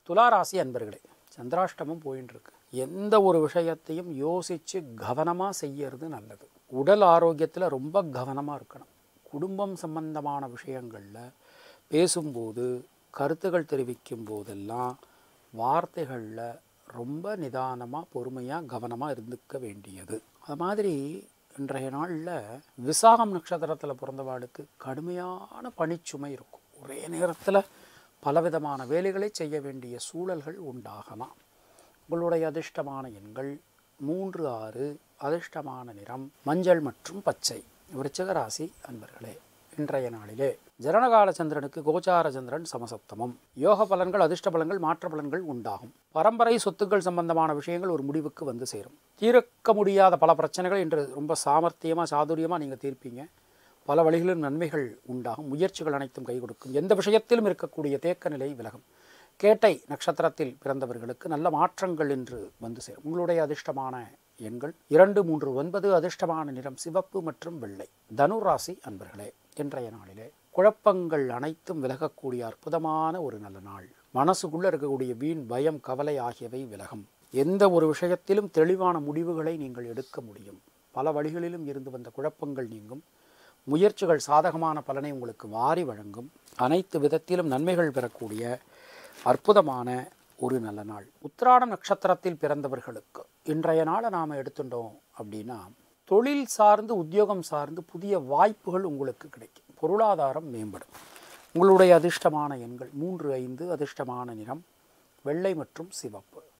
துளாராசி அன்பர்களே சந்திராஷ்டமம் போயின்னு இருக்கு எந்த ஒரு விஷயத்தையும் யோசித்து கவனமாக செய்யறது நல்லது உடல் ஆரோக்கியத்தில் ரொம்ப கவனமாக இருக்கணும் குடும்பம் சம்பந்தமான விஷயங்களில் பேசும்போது கருத்துகள் தெரிவிக்கும் போதெல்லாம் வார்த்தைகளில் ரொம்ப நிதானமாக பொறுமையாக கவனமாக இருந்துக்க வேண்டியது அது மாதிரி இன்றைய நாளில் விசாகம் நட்சத்திரத்தில் பிறந்தவாளுக்கு கடுமையான பணிச்சுமை இருக்கும் ஒரே நேரத்தில் பலவிதமான வேலைகளை செய்ய வேண்டிய சூழல்கள் உண்டாகலாம் உங்களுடைய அதிர்ஷ்டமான எண்கள் மூன்று ஆறு அதிர்ஷ்டமான நிறம் மஞ்சள் மற்றும் பச்சை விருச்சிக ராசி அன்பர்களே இன்றைய நாளிலே ஜனனகால சந்திரனுக்கு கோச்சார சந்திரன் சமசப்தமம் யோக பலன்கள் அதிர்ஷ்ட பலன்கள் மாற்ற பலன்கள் உண்டாகும் பரம்பரை சொத்துக்கள் சம்பந்தமான விஷயங்கள் ஒரு முடிவுக்கு வந்து சேரும் தீர்க்க முடியாத பல பிரச்சனைகள் இன்று ரொம்ப சாமர்த்தியமாக சாதுரியமாக நீங்கள் தீர்ப்பீங்க பல வழிகளிலும் நன்மைகள் உண்டாகும் முயற்சிகள் அனைத்தும் கை கொடுக்கும் எந்த விஷயத்திலும் இருக்கக்கூடிய தேக்க நிலை விலகும் கேட்டை நட்சத்திரத்தில் பிறந்தவர்களுக்கு நல்ல மாற்றங்கள் என்று வந்து சேரும் உங்களுடைய அதிர்ஷ்டமான எண்கள் இரண்டு மூன்று ஒன்பது அதிர்ஷ்டமான நிறம் சிவப்பு மற்றும் வெள்ளை தனுராசி அன்பர்களே இன்றைய நாளிலே குழப்பங்கள் அனைத்தும் விலகக்கூடிய அற்புதமான ஒரு நல்ல நாள் மனசுக்குள்ளே இருக்கக்கூடிய வீண் பயம் கவலை ஆகியவை விலகும் எந்த ஒரு விஷயத்திலும் தெளிவான முடிவுகளை நீங்கள் எடுக்க முடியும் பல வழிகளிலும் இருந்து வந்த குழப்பங்கள் நீங்கும் முயற்சிகள் சாதகமான பலனை உங்களுக்கு வாரி வழங்கும் அனைத்து விதத்திலும் நன்மைகள் பெறக்கூடிய அற்புதமான ஒரு நல்ல நாள் உத்திராட நட்சத்திரத்தில் பிறந்தவர்களுக்கு இன்றைய நாளை நாம் எடுத்துட்டோம் அப்படின்னா தொழில் சார்ந்து உத்தியோகம் சார்ந்து புதிய வாய்ப்புகள் உங்களுக்கு கிடைக்கும் பொருளாதாரம் மேம்படும் உங்களுடைய அதிர்ஷ்டமான எண்கள் மூன்று ஐந்து அதிர்ஷ்டமான நிறம் வெள்ளை மற்றும் சிவப்பு